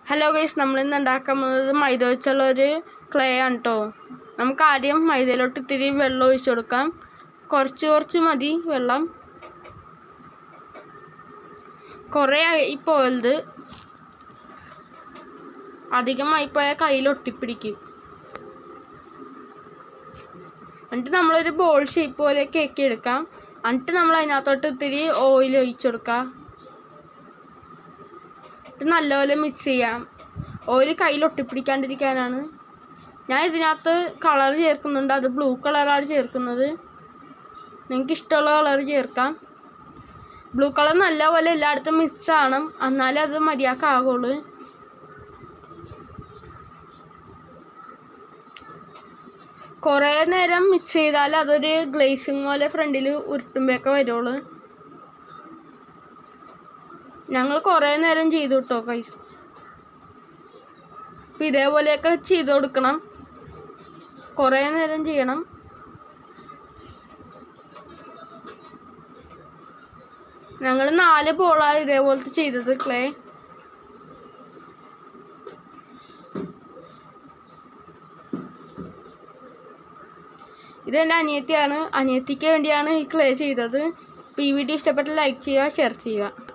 hello guys നമ്മളിന്ന് ഉണ്ടാക്കാൻ പോകുന്നത് മൈദ വെച്ചുള്ള ഒരു ക്ലേ ആണ് കേട്ടോ നമുക്ക് ആദ്യം മൈദയിലോട്ട് ഇത്തിരി വെള്ളം ഒഴിച്ചു കൊടുക്കാം കുറച്ച് കുറച്ച് മതി വെള്ളം കുറേ ആയി പോയത് അധികമായി പോയാൽ കയ്യിൽ ഒട്ടിപ്പിടിക്കും എന്നിട്ട് നമ്മളൊരു ബോൾ ഷേപ്പ് പോലെ കേക്ക് എടുക്കാം എന്നിട്ട് നമ്മൾ അതിനകത്തോട്ട് ഇത്തിരി ഓയിൽ ഒഴിച്ചു കൊടുക്കാം ഇത് നല്ലപോലെ മിക്സ് ചെയ്യാം ഓയിൽ കയ്യിൽ ഒട്ടിപ്പിടിക്കാണ്ടിരിക്കാനാണ് ഞാൻ ഇതിനകത്ത് കളർ ചേർക്കുന്നുണ്ട് അത് ബ്ലൂ കളറാണ് ചേർക്കുന്നത് നിങ്ങൾക്ക് ഇഷ്ടമുള്ള കളർ ചേർക്കാം ബ്ലൂ കളർ നല്ലപോലെ എല്ലായിടത്തും മിക്സ് ആവണം എന്നാലേ അത് മര്യാദക്കാകുള്ളൂ കുറേ നേരം മിക്സ് ചെയ്താൽ അതൊരു ഗ്ലേസിങ് പോലെ ഫ്രണ്ടിൽ ഉരുട്ടുമ്പോഴൊക്കെ വരുള്ളൂ ഞങ്ങൾ കുറേ നേരം ചെയ്തു കേട്ടോ കൈസ് അപ്പം ഇതേപോലെയൊക്കെ ചെയ്ത് കൊടുക്കണം കുറേ നേരം ചെയ്യണം ഞങ്ങൾ നാല് ബോളാണ് ഇതേപോലത്തെ ചെയ്തത് ക്ലേ ഇതെൻ്റെ അനിയത്തിയാണ് അനിയത്തിക്ക് വേണ്ടിയാണ് ഈ ക്ലേ ചെയ്തത് അപ്പോൾ ഈ വീഡിയോ ഇഷ്ടപ്പെട്ട ലൈക്ക് ചെയ്യുക ഷെയർ ചെയ്യുക